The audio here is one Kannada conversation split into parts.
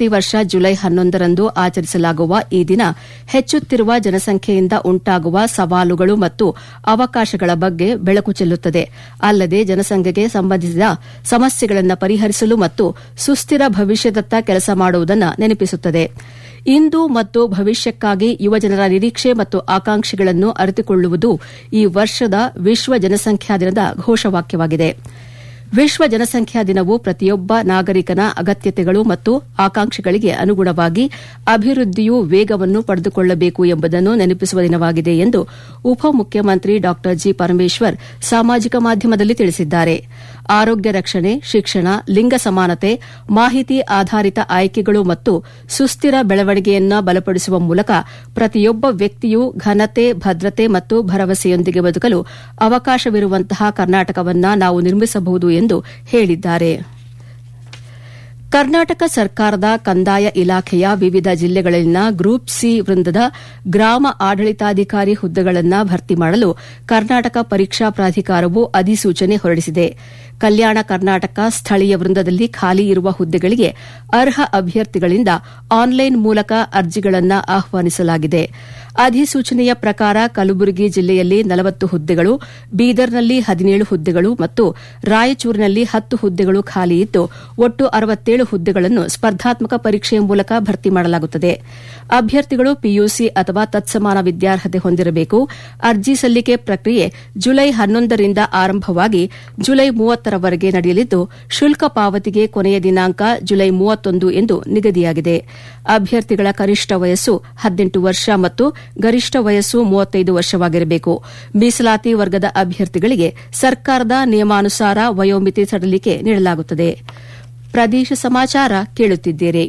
ಪ್ರತಿ ವರ್ಷ ಜುಲೈ ಹನ್ನೊಂದರಂದು ಆಚರಿಸಲಾಗುವ ಈ ದಿನ ಹೆಚ್ಚುತ್ತಿರುವ ಜನಸಂಖ್ಯೆಯಿಂದ ಉಂಟಾಗುವ ಸವಾಲುಗಳು ಮತ್ತು ಅವಕಾಶಗಳ ಬಗ್ಗೆ ಬೆಳಕು ಚೆಲ್ಲುತ್ತದೆ ಅಲ್ಲದೆ ಜನಸಂಖ್ಯೆಗೆ ಸಂಬಂಧಿಸಿದ ಸಮಸ್ಯೆಗಳನ್ನು ಪರಿಹರಿಸಲು ಮತ್ತು ಸುಸ್ಥಿರ ಭವಿಷ್ಯದತ್ತ ಕೆಲಸ ಮಾಡುವುದನ್ನು ನೆನಪಿಸುತ್ತದೆ ಇಂದು ಮತ್ತು ಭವಿಷ್ಯಕ್ಕಾಗಿ ಯುವಜನರ ನಿರೀಕ್ಷೆ ಮತ್ತು ಆಕಾಂಕ್ಷೆಗಳನ್ನು ಅರಿತುಕೊಳ್ಳುವುದು ಈ ವರ್ಷದ ವಿಶ್ವ ಜನಸಂಖ್ಯಾ ದಿನದ ಘೋಷವಾಕ್ಯವಾಗಿದೆ ವಿಶ್ವ ಜನಸಂಖ್ಯಾ ದಿನವು ಪ್ರತಿಯೊಬ್ಬ ನಾಗರಿಕನ ಅಗತ್ಯತೆಗಳು ಮತ್ತು ಆಕಾಂಕ್ಷೆಗಳಿಗೆ ಅನುಗುಣವಾಗಿ ಅಭಿವೃದ್ಧಿಯು ವೇಗವನ್ನು ಪಡೆದುಕೊಳ್ಳಬೇಕು ಎಂಬುದನ್ನು ನೆನಪಿಸುವ ದಿನವಾಗಿದೆ ಎಂದು ಉಪಮುಖ್ಯಮಂತ್ರಿ ಡಾ ಜಿ ಪರಮೇಶ್ವರ್ ಸಾಮಾಜಿಕ ಮಾಧ್ಯಮದಲ್ಲಿ ತಿಳಿಸಿದ್ದಾರೆ ಆರೋಗ್ಯ ರಕ್ಷಣೆ ಶಿಕ್ಷಣ ಲಿಂಗ ಸಮಾನತೆ ಮಾಹಿತಿ ಆಧಾರಿತ ಆಯ್ಕೆಗಳು ಮತ್ತು ಸುಸ್ಥಿರ ಬೆಳವಣಿಗೆಯನ್ನು ಬಲಪಡಿಸುವ ಮೂಲಕ ಪ್ರತಿಯೊಬ್ಬ ವ್ಯಕ್ತಿಯೂ ಘನತೆ ಭದ್ರತೆ ಮತ್ತು ಭರವಸೆಯೊಂದಿಗೆ ಬದುಕಲು ಅವಕಾಶವಿರುವಂತಹ ಕರ್ನಾಟಕವನ್ನು ನಾವು ನಿರ್ಮಿಸಬಹುದು ಎಂದು ಹೇಳಿದ್ದಾರೆ ಕರ್ನಾಟಕ ಸರ್ಕಾರದ ಕಂದಾಯ ಇಲಾಖೆಯ ವಿವಿಧ ಜಿಲ್ಲೆಗಳಲ್ಲಿನ ಗ್ರೂಪ್ ಸಿ ವೃಂದದ ಗ್ರಾಮ ಆಡಳಿತಾಧಿಕಾರಿ ಹುದ್ದೆಗಳನ್ನು ಭರ್ತಿ ಮಾಡಲು ಕರ್ನಾಟಕ ಪರೀಕ್ಷಾ ಪ್ರಾಧಿಕಾರವು ಅಧಿಸೂಚನೆ ಹೊರಡಿಸಿದೆ ಕಲ್ಯಾಣ ಕರ್ನಾಟಕ ಸ್ಥಳೀಯ ವೃಂದದಲ್ಲಿ ಖಾಲಿ ಇರುವ ಹುದ್ದೆಗಳಿಗೆ ಅರ್ಹ ಅಭ್ಯರ್ಥಿಗಳಿಂದ ಆನ್ಲೈನ್ ಮೂಲಕ ಅರ್ಜಿಗಳನ್ನು ಆಹ್ವಾನಿಸಲಾಗಿದೆ ಅಧಿಸೂಚನೆಯ ಪ್ರಕಾರ ಕಲಬುರಗಿ ಜಿಲ್ಲೆಯಲ್ಲಿ ನಲವತ್ತು ಹುದ್ದೆಗಳು ಬೀದರ್ನಲ್ಲಿ ಹದಿನೇಳು ಹುದ್ದೆಗಳು ಮತ್ತು ರಾಯಚೂರಿನಲ್ಲಿ ಹತ್ತು ಹುದ್ದೆಗಳು ಖಾಲಿ ಇದ್ದು ಒಟ್ಟು ಅರವತ್ತೇಳು ಹುದ್ದೆಗಳನ್ನು ಸ್ಪರ್ಧಾತ್ಮಕ ಪರೀಕ್ಷೆಯ ಮೂಲಕ ಭರ್ತಿ ಮಾಡಲಾಗುತ್ತದೆ ಅಭ್ಯರ್ಥಿಗಳು ಪಿಯುಸಿ ಅಥವಾ ತತ್ಸಮಾನ ವಿದ್ಯಾರ್ಹತೆ ಹೊಂದಿರಬೇಕು ಅರ್ಜಿ ಸಲ್ಲಿಕೆ ಪ್ರಕ್ರಿಯೆ ಜುಲೈ ಹನ್ನೊಂದರಿಂದ ಆರಂಭವಾಗಿ ಜುಲೈ ಮೂವತ್ತರವರೆಗೆ ನಡೆಯಲಿದ್ದು ಶುಲ್ಕ ಪಾವತಿಗೆ ಕೊನೆಯ ದಿನಾಂಕ ಜುಲೈ ಮೂವತ್ತೊಂದು ಎಂದು ನಿಗದಿಯಾಗಿದೆ ಅಭ್ಯರ್ಥಿಗಳ ಕನಿಷ್ಠ ವಯಸ್ಸು ಹದಿನೆಂಟು ವರ್ಷ ಮತ್ತು ಗರಿಷ್ಠ ವಯಸ್ಸು ಮೂವತ್ತೈದು ವರ್ಷವಾಗಿರಬೇಕು ಮೀಸಲಾತಿ ವರ್ಗದ ಅಭ್ಯರ್ಥಿಗಳಿಗೆ ಸರ್ಕಾರದ ನಿಯಮಾನುಸಾರ ವಯೋಮಿತಿ ಸಡಿಲಿಕೆ ನೀಡಲಾಗುತ್ತದೆ ಪ್ರದೇಶ ಸಮಾಚಾರ ಕೇಳುತ್ತಿದ್ದೀರಿ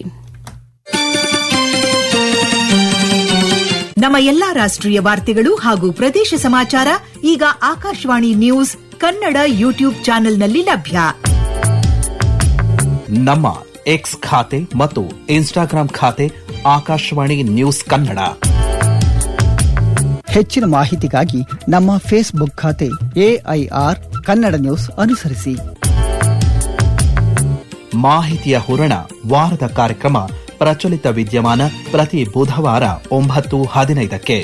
ನಮ್ಮ ಎಲ್ಲಾ ರಾಷ್ಟ್ರೀಯ ವಾರ್ತೆಗಳು ಹಾಗೂ ಪ್ರದೇಶ ಸಮಾಚಾರ ಈಗ ಆಕಾಶವಾಣಿ ನ್ಯೂಸ್ ಕನ್ನಡ ಯೂಟ್ಯೂಬ್ ಚಾನೆಲ್ನಲ್ಲಿ ಲಭ್ಯ ನಮ್ಮ ಎಕ್ಸ್ ಖಾತೆ ಮತ್ತು ಇನ್ಸ್ಟಾಗ್ರಾಂ ಖಾತೆ ಆಕಾಶವಾಣಿ ನ್ಯೂಸ್ ಕನ್ನಡ ಹೆಚ್ಚಿನ ಮಾಹಿತಿಗಾಗಿ ನಮ್ಮ ಫೇಸ್ಬುಕ್ ಖಾತೆ ಎಐಆರ್ ಕನ್ನಡ ನ್ಯೂಸ್ ಅನುಸರಿಸಿ ಮಾಹಿತಿಯ ಹೂರಣ ವಾರದ ಕಾರ್ಯಕ್ರಮ ಪ್ರಚಲಿತ ವಿದ್ಯಮಾನ ಪ್ರತಿ ಬುಧವಾರ ಒಂಬತ್ತು ಹದಿನೈದಕ್ಕೆ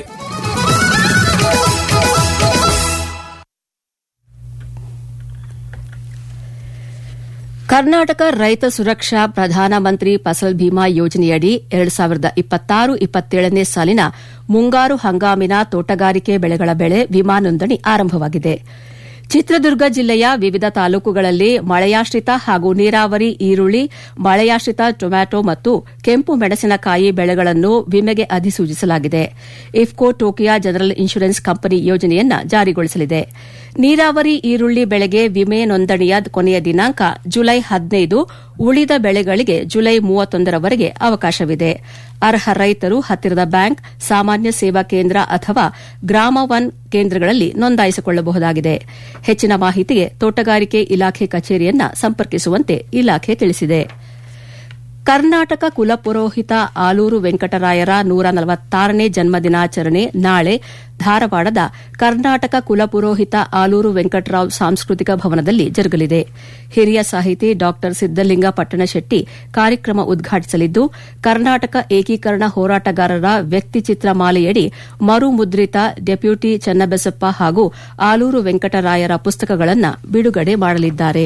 ಕರ್ನಾಟಕ ರೈತ ಸುರಕ್ಷಾ ಪ್ರಧಾನಮಂತ್ರಿ ಫಸಲ್ ಭೀಮಾ ಯೋಜನೆಯಡಿ ಎರಡು ಸಾವಿರದ ಇಪ್ಪತ್ತಾರು ಇಪ್ಪತ್ತೇಳನೇ ಸಾಲಿನ ಮುಂಗಾರು ಹಂಗಾಮಿನ ತೋಟಗಾರಿಕೆ ಬೆಳೆಗಳ ಬೆಳೆ ವಿಮಾ ನೋಂದಣಿ ಆರಂಭವಾಗಿದೆ ಚಿತ್ರದುರ್ಗ ಜಿಲ್ಲೆಯ ವಿವಿಧ ತಾಲೂಕುಗಳಲ್ಲಿ ಮಳೆಯಾಶ್ರಿತ ಹಾಗೂ ನೀರಾವರಿ ಈರುಳ್ಳಿ ಮಳೆಯಾಶ್ರಿತ ಟೊಮ್ಯಾಟೊ ಮತ್ತು ಕೆಂಪು ಮೆಣಸಿನಕಾಯಿ ಬೆಳೆಗಳನ್ನು ವಿಮೆಗೆ ಅಧಿಸೂಚಿಸಲಾಗಿದೆ IFFCO Tokio general insurance company ಯೋಜನೆಯನ್ನು ಜಾರಿಗೊಳಿಸಲಿದೆ ನೀರಾವರಿ ಈರುಳ್ಳಿ ಬೆಳೆಗೆ ವಿಮೆ ನೋಂದಣಿಯ ಕೊನೆಯ ದಿನಾಂಕ ಜುಲೈ ಹದಿನೈದು ಉಳಿದ ಬೆಳೆಗಳಿಗೆ ಜುಲೈ ಮೂವತ್ತೊಂದರವರೆಗೆ ಅವಕಾಶವಿದೆ ಅರ್ಹ ರೈತರು ಹತ್ತಿರದ ಬ್ಯಾಂಕ್ ಸಾಮಾನ್ಯ ಸೇವಾ ಕೇಂದ್ರ ಅಥವಾ ಗ್ರಾಮ ಒನ್ ಕೇಂದ್ರಗಳಲ್ಲಿ ನೋಂದಾಯಿಸಿಕೊಳ್ಳಬಹುದಾಗಿದೆ ಹೆಚ್ಚಿನ ಮಾಹಿತಿಗೆ ತೋಟಗಾರಿಕೆ ಇಲಾಖೆ ಕಚೇರಿಯನ್ನ ಸಂಪರ್ಕಿಸುವಂತೆ ಇಲಾಖೆ ತಿಳಿಸಿದೆ ಕರ್ನಾಟಕ ಕುಲಪುರೋಹಿತ ಆಲೂರು ವೆಂಕಟರಾಯರ ನೂರ ನಲವತ್ತಾರನೇ ಜನ್ಮದಿನಾಚರಣೆ ನಾಳೆ ಧಾರವಾಡದ ಕರ್ನಾಟಕ ಕುಲಪುರೋಹಿತ ಆಲೂರು ವೆಂಕಟರಾವ್ ಸಾಂಸ್ಕೃತಿಕ ಭವನದಲ್ಲಿ ಜರುಗಲಿದೆ ಹಿರಿಯ ಸಾಹಿತಿ ಡಾ ಸಿದ್ದಲಿಂಗ ಪಟ್ಟಣಶೆಟ್ಟಿ ಕಾರ್ಯಕ್ರಮ ಉದ್ಘಾಟಿಸಲಿದ್ದು ಕರ್ನಾಟಕ ಏಕೀಕರಣ ಹೋರಾಟಗಾರರ ವ್ಯಕ್ತಿಚಿತ್ರ ಮಾಲೆಯಡಿ ಮರು ಮುದ್ರಿತ ಡೆಪ್ಯೂಟಿ ಚನ್ನಬಸಪ್ಪ ಹಾಗೂ ಆಲೂರು ವೆಂಕಟರಾಯರ ಪುಸ್ತಕಗಳನ್ನು ಬಿಡುಗಡೆ ಮಾಡಲಿದ್ದಾರೆ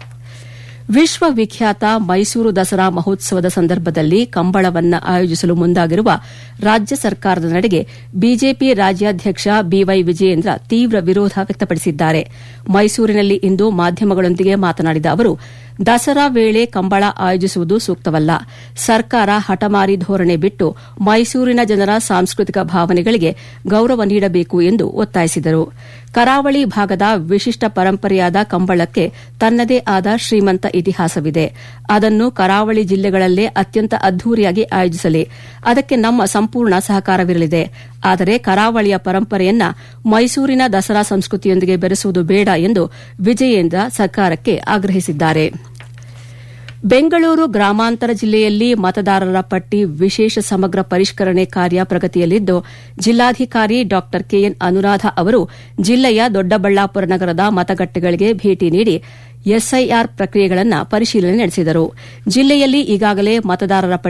ವಿಶ್ವವಿಖ್ಯಾತ ಮೈಸೂರು ದಸರಾ ಮಹೋತ್ಸವದ ಸಂದರ್ಭದಲ್ಲಿ ಕಂಬಳವನ್ನು ಆಯೋಜಿಸಲು ಮುಂದಾಗಿರುವ ರಾಜ್ಯ ಸರ್ಕಾರದ ನಡೆಗೆ ಬಿಜೆಪಿ ರಾಜ್ಯಾಧ್ಯಕ್ಷ ಬಿವೈ ವಿಜಯೇಂದ್ರ ತೀವ್ರ ವಿರೋಧ ವ್ಯಕ್ತಪಡಿಸಿದ್ದಾರೆ ಮೈಸೂರಿನಲ್ಲಿ ಇಂದು ಮಾಧ್ಯಮಗಳೊಂದಿಗೆ ಮಾತನಾಡಿದ ಅವರು ದಸರಾ ವೇಳೆ ಕಂಬಳ ಆಯೋಜಿಸುವುದು ಸೂಕ್ತವಲ್ಲ ಸರ್ಕಾರ ಹಠಮಾರಿ ಧೋರಣೆ ಬಿಟ್ಟು ಮೈಸೂರಿನ ಜನರ ಸಾಂಸ್ಕೃತಿಕ ಭಾವನೆಗಳಿಗೆ ಗೌರವ ನೀಡಬೇಕು ಎಂದು ಒತ್ತಾಯಿಸಿದರು ಕರಾವಳಿ ಭಾಗದ ವಿಶಿಷ್ಟ ಪರಂಪರೆಯಾದ ಕಂಬಳಕ್ಕೆ ತನ್ನದೇ ಆದ ಶ್ರೀಮಂತ ಇತಿಹಾಸವಿದೆ ಅದನ್ನು ಕರಾವಳಿ ಜಿಲ್ಲೆಗಳಲ್ಲೇ ಅತ್ಯಂತ ಅದ್ದೂರಿಯಾಗಿ ಆಯೋಜಿಸಲಿ ಅದಕ್ಕೆ ನಮ್ಮ ಸಂಪೂರ್ಣ ಸಹಕಾರವಿರಲಿದೆ ಆದರೆ ಕರಾವಳಿಯ ಪರಂಪರೆಯನ್ನ ಮೈಸೂರಿನ ದಸರಾ ಸಂಸ್ಕೃತಿಯೊಂದಿಗೆ ಬೆರೆಸುವುದು ಬೇಡ ಎಂದು ವಿಜಯೇಂದ್ರ ಸರ್ಕಾರಕ್ಕೆ ಆಗ್ರಹಿಸಿದ್ದಾರೆ ಬೆಂಗಳೂರು ಗ್ರಾಮಾಂತರ ಜಿಲ್ಲೆಯಲ್ಲಿ ಮತದಾರರ ಪಟ್ಟಿ ವಿಶೇಷ ಸಮಗ್ರ ಪರಿಷ್ಕರಣೆ ಕಾರ್ಯ ಪ್ರಗತಿಯಲ್ಲಿದ್ದು ಜಿಲ್ಲಾಧಿಕಾರಿ ಡಾ ಕೆಎನ್ ಅನುರಾಧ ಅವರು ಜಿಲ್ಲೆಯ ದೊಡ್ಡಬಳ್ಳಾಪುರ ನಗರದ ಮತಗಟ್ಟೆಗಳಿಗೆ ಭೇಟಿ ನೀಡಿ ಎಸ್ಐಆರ್ ಪ್ರಕ್ರಿಯೆಗಳನ್ನು ಪರಿಶೀಲನೆ ನಡೆಸಿದರು ಜಿಲ್ಲೆಯಲ್ಲಿ ಈಗಾಗಲೇ ಮತದಾರರ